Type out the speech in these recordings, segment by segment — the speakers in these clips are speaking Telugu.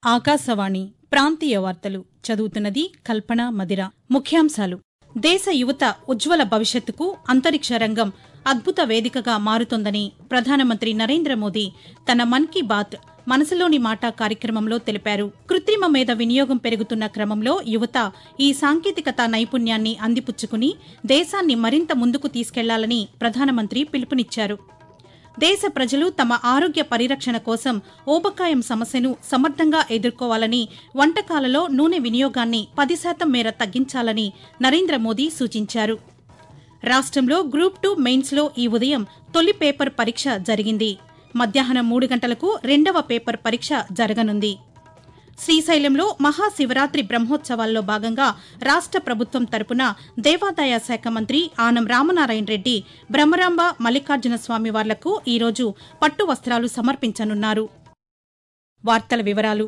ఆకాశవాణి ప్రాంతీయ వార్తలు చదువుతున్నది కల్పన మదిర ముఖ్యాంశాలు దేశ యువత ఉజ్వల భవిష్యత్తుకు అంతరిక్ష రంగం అద్భుత వేదికగా మారుతోందని ప్రధానమంత్రి నరేంద్ర మోదీ తన మన్ కీ బాత్ మనసులోని మాట కార్యక్రమంలో తెలిపారు కృత్రిమ మేధ వినియోగం పెరుగుతున్న క్రమంలో యువత ఈ సాంకేతికత నైపుణ్యాన్ని అందిపుచ్చుకుని దేశాన్ని మరింత ముందుకు తీసుకెళ్లాలని ప్రధానమంత్రి పిలుపునిచ్చారు దేశ ప్రజలు తమ ఆరోగ్య పరిరక్షణ కోసం ఊబకాయం సమస్యను సమర్థంగా ఎదుర్కోవాలని వంటకాలలో నూనె వినియోగాన్ని పది శాతం మేర తగ్గించాలని నరేంద్ర మోదీ సూచించారు రాష్ట్రంలో గ్రూప్ టూ మెయిన్స్లో ఈ ఉదయం తొలి పేపర్ పరీక్ష జరిగింది మధ్యాహ్నం మూడు గంటలకు రెండవ పేపర్ పరీక్ష జరగనుంది శ్రీశైలంలో మహాశివరాత్రి బ్రహ్మోత్సవాల్లో భాగంగా రాష్ట ప్రభుత్వం తరపున దేవాదాయ శాఖ మంత్రి ఆనం రామనారాయణ రెడ్డి బ్రహ్మరాంబ మల్లికార్జున స్వామి వార్లకు ఈరోజు పట్టు వస్త్రాలు సమర్పించనున్నారు వార్తల వివరాలు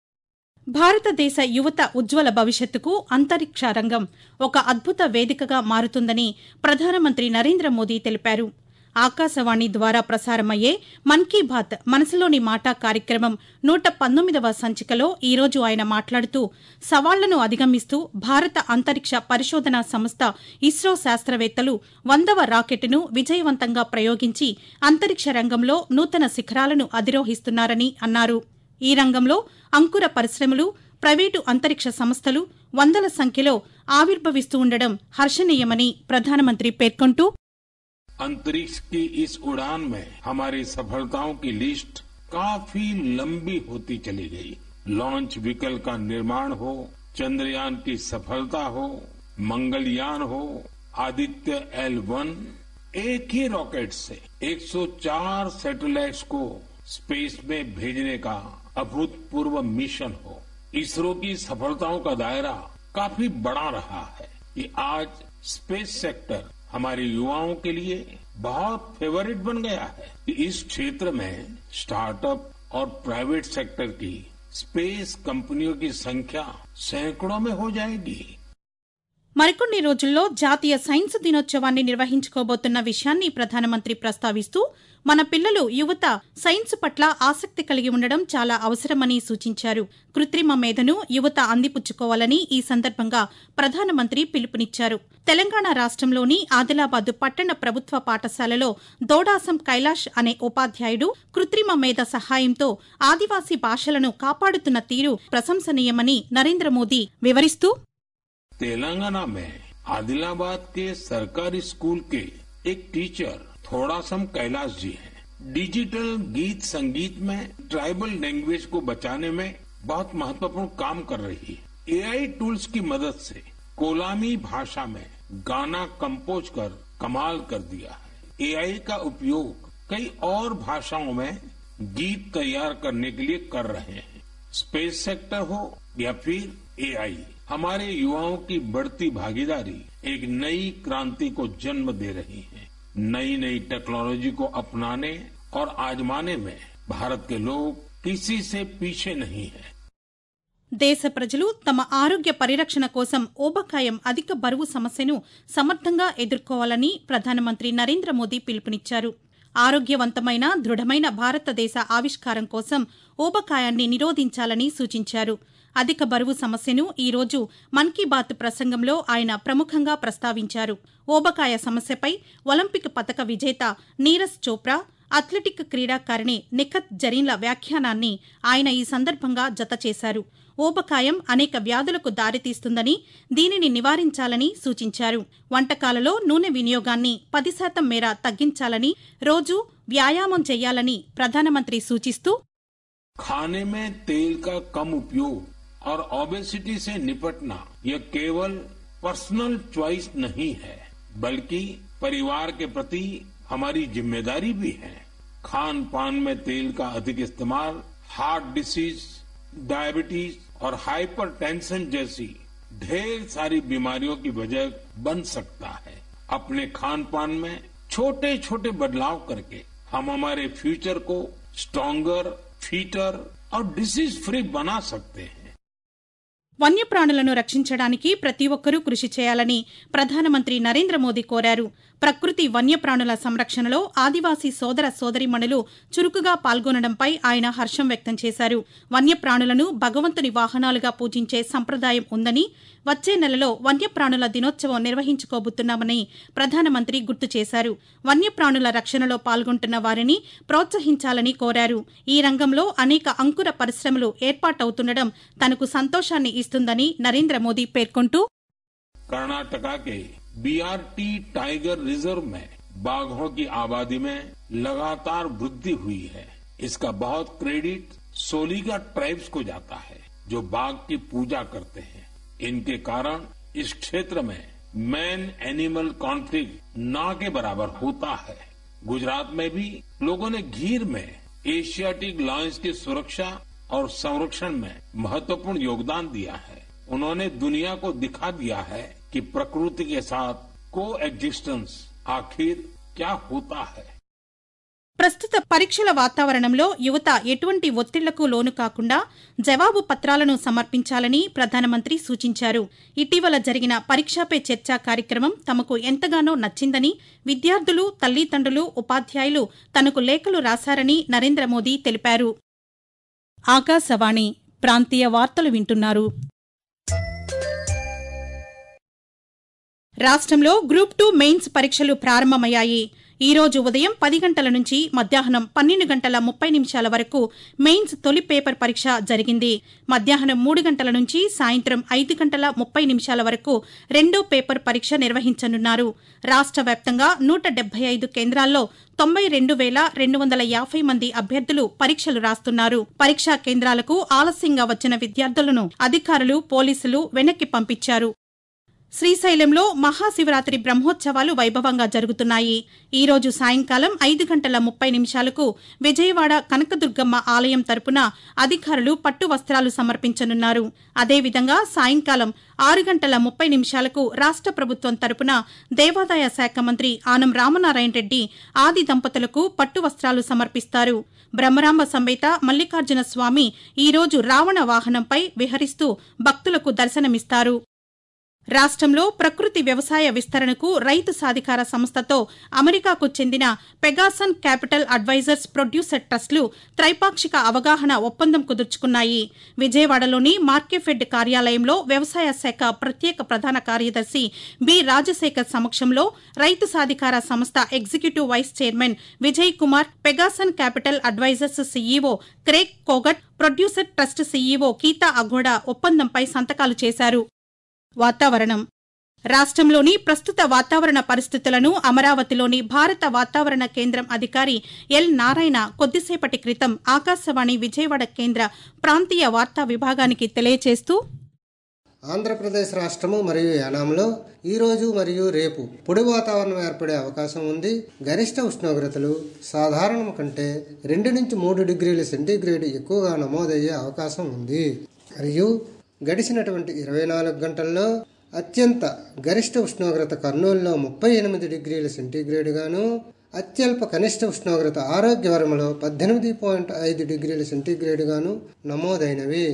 భారతదేశ యువత ఉజ్వల భవిష్యత్తుకు అంతరిక్ష రంగం ఒక అద్భుత వేదికగా మారుతుందని ప్రధానమంత్రి నరేంద్ర మోదీ తెలిపారు ఆకాశవాణి ద్వారా ప్రసారమయ్యే మన్ కీ బాత్ మనసులోని మాట కార్యక్రమం నూట పంతొమ్మిదవ సంచికలో ఈరోజు ఆయన మాట్లాడుతూ సవాళ్లను అధిగమిస్తూ భారత అంతరిక్ష పరిశోధనా సంస్థ ఇస్రో శాస్త్రవేత్తలు వందవ రాకెట్ను విజయవంతంగా ప్రయోగించి అంతరిక్ష రంగంలో నూతన శిఖరాలను అధిరోహిస్తున్నారని అన్నారు ఈ రంగంలో అంకుర పరిశ్రమలు ప్రైవేటు అంతరిక్ష సంస్థలు వందల సంఖ్యలో ఆవిర్భవిస్తూ ఉండడం హర్షణీయమని ప్రధానమంత్రి పేర్కొంటూ अंतरिक्ष की इस उड़ान में हमारी सफलताओं की लिस्ट काफी लंबी होती चली गई लॉन्च व्हीकल का निर्माण हो चंद्रयान की सफलता हो मंगलयान हो आदित्य एल वन एक ही रॉकेट से 104 सैटेलाइट्स को स्पेस में भेजने का अभूतपूर्व मिशन हो इसरो की सफलताओं का दायरा काफी बड़ा रहा है कि आज स्पेस सेक्टर हमारे युवाओं के लिए बहुत फेवरेट बन गया है कि इस क्षेत्र में स्टार्टअप और प्राइवेट सेक्टर की स्पेस कंपनियों की संख्या सैकड़ों में हो जाएगी మరికొన్ని రోజుల్లో జాతీయ సైన్స్ దినోత్సవాన్ని నిర్వహించుకోబోతున్న విషయాన్ని ప్రధానమంత్రి ప్రస్తావిస్తూ మన పిల్లలు యువత సైన్స్ పట్ల ఆసక్తి కలిగి ఉండడం చాలా అవసరమని సూచించారు కృత్రిమ మేధను యువత అందిపుచ్చుకోవాలని ఈ సందర్భంగా ప్రధానమంత్రి పిలుపునిచ్చారు తెలంగాణ రాష్ట్రంలోని ఆదిలాబాద్ పట్టణ ప్రభుత్వ పాఠశాలలో దోడాసం కైలాష్ అనే ఉపాధ్యాయుడు కృత్రిమ మేధ సహాయంతో ఆదివాసీ భాషలను కాపాడుతున్న తీరు ప్రశంసనీయమని నరేంద్ర మోదీ వివరిస్తూ तेलंगाना में आदिलाबाद के सरकारी स्कूल के एक टीचर थोड़ासम कैलाश जी हैं डिजिटल गीत संगीत में ट्राइबल लैंग्वेज को बचाने में बहुत महत्वपूर्ण काम कर रही है एआई टूल्स की मदद से कोलामी भाषा में गाना कंपोज कर कमाल कर दिया है एआई का उपयोग कई और भाषाओं में गीत तैयार करने के लिए कर रहे हैं स्पेस सेक्टर हो या फिर एआई हमारे युवाओं की बढ़ती भागीदारी एक नई क्रांति को जन्म दे रही है नई नई टेक्नोलॉजी को अपनाने और आजमाने में भारत के लोग किसी से पीछे नहीं है దేశ ప్రజలు తమ ఆరోగ్య పరిరక్షణ కోసం ఊబకాయం అధిక బరువు సమస్యను సమర్థంగా ఎదుర్కోవాలని ప్రధానమంత్రి నరేంద్ర మోదీ పిలుపునిచ్చారు ఆరోగ్యవంతమైన దృఢమైన భారతదేశ ఆవిష్కారం కోసం ఊబకాయాన్ని నిరోధించాలని సూచించారు అధిక బరువు సమస్యను ఈ రోజు మన్ కీ బాత్ ప్రసంగంలో ఆయన ప్రముఖంగా ప్రస్తావించారు ఊబకాయ సమస్యపై ఒలింపిక్ పతక విజేత నీరజ్ చోప్రా అథ్లెటిక్ క్రీడాకారిణి నిఖత్ జరీన్ల వ్యాఖ్యానాన్ని ఆయన ఈ సందర్భంగా జతచేశారు ఊబకాయం అనేక వ్యాధులకు దారితీస్తుందని దీనిని నివారించాలని సూచించారు వంటకాలలో నూనె వినియోగాన్ని పది శాతం మేర తగ్గించాలని రోజు వ్యాయామం చేయాలని ప్రధానమంత్రి సూచిస్తూ खाने में तेल का कम उपयोग और ओबेसिटी से निपटना यह केवल पर्सनल चॉइस नहीं है बल्कि परिवार के प्रति हमारी जिम्मेदारी भी है खान पान में तेल का अधिक इस्तेमाल हार्ट डिसीज डायबिटीज और हाइपरटेंशन जैसी ढेर सारी बीमारियों की वजह बन सकता है अपने खान पान में छोटे छोटे बदलाव करके हम हमारे फ्यूचर को स्ट्रांगर फिटर और डिसीज फ्री बना सकते हैं వన్యప్రాణులను రక్షించడానికి ప్రతి ఒక్కరూ కృషి చేయాలని ప్రధానమంత్రి నరేంద్ర మోదీ కోరారు ప్రకృతి వన్యప్రాణుల సంరక్షణలో ఆదివాసీ సోదర సోదరిమణులు చురుకుగా పాల్గొనడంపై ఆయన హర్షం వ్యక్తం చేశారు వన్యప్రాణులను భగవంతుని వాహనాలుగా పూజించే సంప్రదాయం ఉందని వచ్చే నెలలో వన్యప్రాణుల దినోత్సవం నిర్వహించుకోబోతున్నామని ప్రధానమంత్రి గుర్తు చేశారు వన్యప్రాణుల రక్షణలో పాల్గొంటున్న వారిని ప్రోత్సహించాలని కోరారు ఈ రంగంలో అనేక అంకుర పరిశ్రమలు ఏర్పాటవుతుండడం తనకు సంతోషాన్ని ఇస్తుందని నరేంద్ర మోదీ పేర్కొంటూ कर्नाटका के बीआरटी टाइगर रिजर्व में बाघों की आबादी में लगातार वृद्धि हुई है इसका बहुत क्रेडिट सोलीगा ट्राइब्स को जाता है जो बाघ की पूजा करते हैं इनके कारण इस क्षेत्र में मैन एनिमल कॉन्फ्लिक्ट ना के बराबर होता है गुजरात में भी लोगों ने घीर में एशियाटिक लॉयंस की सुरक्षा और संरक्षण में महत्वपूर्ण योगदान दिया है उन्होंने दुनिया को दिखा दिया है कि प्रकृति के साथ को एग्जिस्टेंस आखिर क्या होता है ప్రస్తుత పరీక్షల వాతావరణంలో యువత ఎటువంటి ఒత్తిళ్లకు లోను కాకుండా జవాబు పత్రాలను సమర్పించాలని ప్రధానమంత్రి సూచించారు ఇటీవల జరిగిన పరీక్షాపై చర్చ కార్యక్రమం తమకు ఎంతగానో నచ్చిందని విద్యార్థులు తల్లిదండ్రులు ఉపాధ్యాయులు తనకు లేఖలు రాశారని నరేంద్ర మోదీ తెలిపారు ఆకాశవాణి ప్రాంతీయ వార్తలు వింటున్నారు రాష్ట్రంలో గ్రూప్ టూ మెయిన్స్ పరీక్షలు ప్రారంభమయ్యాయి ఈ రోజు ఉదయం పది గంటల నుంచి మధ్యాహ్నం పన్నెండు గంటల ముప్పై నిమిషాల వరకు మెయిన్స్ తొలి పేపర్ పరీక్ష జరిగింది మధ్యాహ్నం మూడు గంటల నుంచి సాయంత్రం ఐదు గంటల ముప్పై నిమిషాల వరకు రెండో పేపర్ పరీక్ష నిర్వహించనున్నారు రాష్ట్ర వ్యాప్తంగా నూట డెబ్బై ఐదు కేంద్రాల్లో తొంభై రెండు వేల రెండు వందల యాభై మంది అభ్యర్థులు పరీక్షలు రాస్తున్నారు పరీక్షా కేంద్రాలకు ఆలస్యంగా వచ్చిన విద్యార్థులను అధికారులు పోలీసులు వెనక్కి పంపించారు శ్రీశైలంలో మహాశివరాత్రి బ్రహ్మోత్సవాలు వైభవంగా జరుగుతున్నాయి ఈ రోజు సాయంకాలం ఐదు గంటల ముప్పై నిమిషాలకు విజయవాడ కనకదుర్గమ్మ ఆలయం తరపున అధికారులు పట్టు వస్త్రాలు సమర్పించనున్నారు అదేవిధంగా సాయంకాలం ఆరు గంటల ముప్పై నిమిషాలకు రాష్ట ప్రభుత్వం తరపున దేవాదాయ శాఖ మంత్రి ఆనం రామనారాయణ రెడ్డి ఆది దంపతులకు పట్టు వస్త్రాలు సమర్పిస్తారు బ్రహ్మరాంబ సమేత మల్లికార్జున స్వామి ఈ రోజు రావణ వాహనంపై విహరిస్తూ భక్తులకు దర్శనమిస్తారు రాష్ట్రంలో ప్రకృతి వ్యవసాయ విస్తరణకు రైతు సాధికార సంస్థతో అమెరికాకు చెందిన పెగాసన్ క్యాపిటల్ అడ్వైజర్స్ ప్రొడ్యూసర్ ట్రస్టులు త్రైపాక్షిక అవగాహన ఒప్పందం కుదుర్చుకున్నాయి విజయవాడలోని మార్కెఫెడ్ కార్యాలయంలో వ్యవసాయ శాఖ ప్రత్యేక ప్రధాన కార్యదర్శి బి రాజశేఖర్ సమక్షంలో రైతు సాధికార సంస్థ executive vice chairman Vijay Kumar Pegasus capital Advisors CEO Craig Cogut producer trust CEO Geeta Aghoda ఒప్పందంపై సంతకాలు చేశారు వాతావరణం రాష్ట్రంలోని ప్రస్తుత వాతావరణ పరిస్థితులను అమరావతిలోని భారత వాతావరణ కేంద్రం అధికారి ఎల్ నారాయణ కొద్దిసేపటి క్రితం ఆకాశవాణి విజయవాడ కేంద్ర ప్రాంతీయ వార్తా విభాగానికి తెలియజేస్తూ ఆంధ్రప్రదేశ్ రాష్ట్రము మరియు యానాంలో ఈరోజు మరియు రేపు పొడి వాతావరణం ఏర్పడే అవకాశం ఉంది గరిష్ట ఉష్ణోగ్రతలు సాధారణం కంటే రెండు నుంచి మూడు డిగ్రీల సెంటీగ్రేడ్ ఎక్కువగా నమోదయ్యే అవకాశం ఉంది మరియు గడిచినటువంటి ఇరవై నాలుగు గంటల్లో అత్యంత గరిష్ట ఉష్ణోగ్రత కర్నూలులో ముప్పై ఎనిమిది డిగ్రీల సెంటీగ్రేడ్ గాను అత్యల్ప కనిష్ట ఉష్ణోగ్రత ఆరోగ్యవరంలో పద్దెనిమిది పాయింట్ ఐదు డిగ్రీల సెంటీగ్రేడ్ గాను నమోదైనవి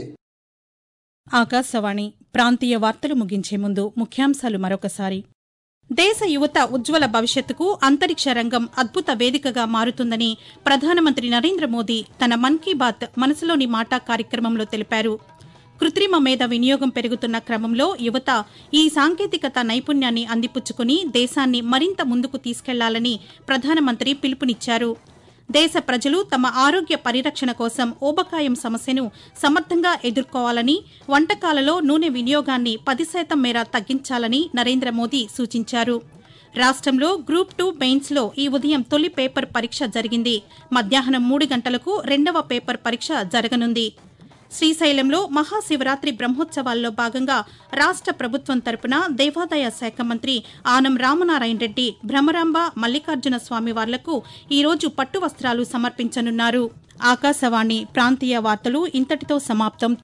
ఆకాశవాణి ప్రాంతీయ వార్తలు ముగించే ముందు ముఖ్యాంశాలు మరొకసారి దేశ యువత ఉజ్వల భవిష్యత్తుకు అంతరిక్ష రంగం అద్భుత వేదికగా మారుతుందని ప్రధానమంత్రి నరేంద్ర మోదీ తన మన్ కీ బాత్ మనసులోని మాట కార్యక్రమంలో తెలిపారు కృత్రిమ మేధ వినియోగం పెరుగుతున్న క్రమంలో యువత ఈ సాంకేతికత నైపుణ్యాన్ని అందిపుచ్చుకుని దేశాన్ని మరింత ముందుకు తీసుకెళ్లాలని ప్రధానమంత్రి పిలుపునిచ్చారు దేశ ప్రజలు తమ ఆరోగ్య పరిరక్షణ కోసం ఊబకాయం సమస్యను సమర్థంగా ఎదుర్కోవాలని వంటకాలలో నూనె వినియోగాన్ని పది శాతం మేర తగ్గించాలని నరేంద్ర మోదీ సూచించారు రాష్ట్రంలో గ్రూప్ టూ మెయిన్స్లో ఈ ఉదయం తొలి పేపర్ పరీక్ష జరిగింది మధ్యాహ్నం మూడు గంటలకు రెండవ పేపర్ పరీక్ష జరగనుంది శ్రీశైలంలో మహాశివరాత్రి బ్రహ్మోత్సవాల్లో భాగంగా రాష్ట ప్రభుత్వం తరపున దేవాదాయ శాఖ మంత్రి ఆనం రామనారాయణ రెడ్డి భ్రమరాంబ మల్లికార్జున స్వామి వార్లకు ఈరోజు పట్టు వస్త్రాలు సమర్పించనున్నారు ఆకాశవాణి ప్రాంతీయ వార్తలు ఇంతటితో సమాప్తం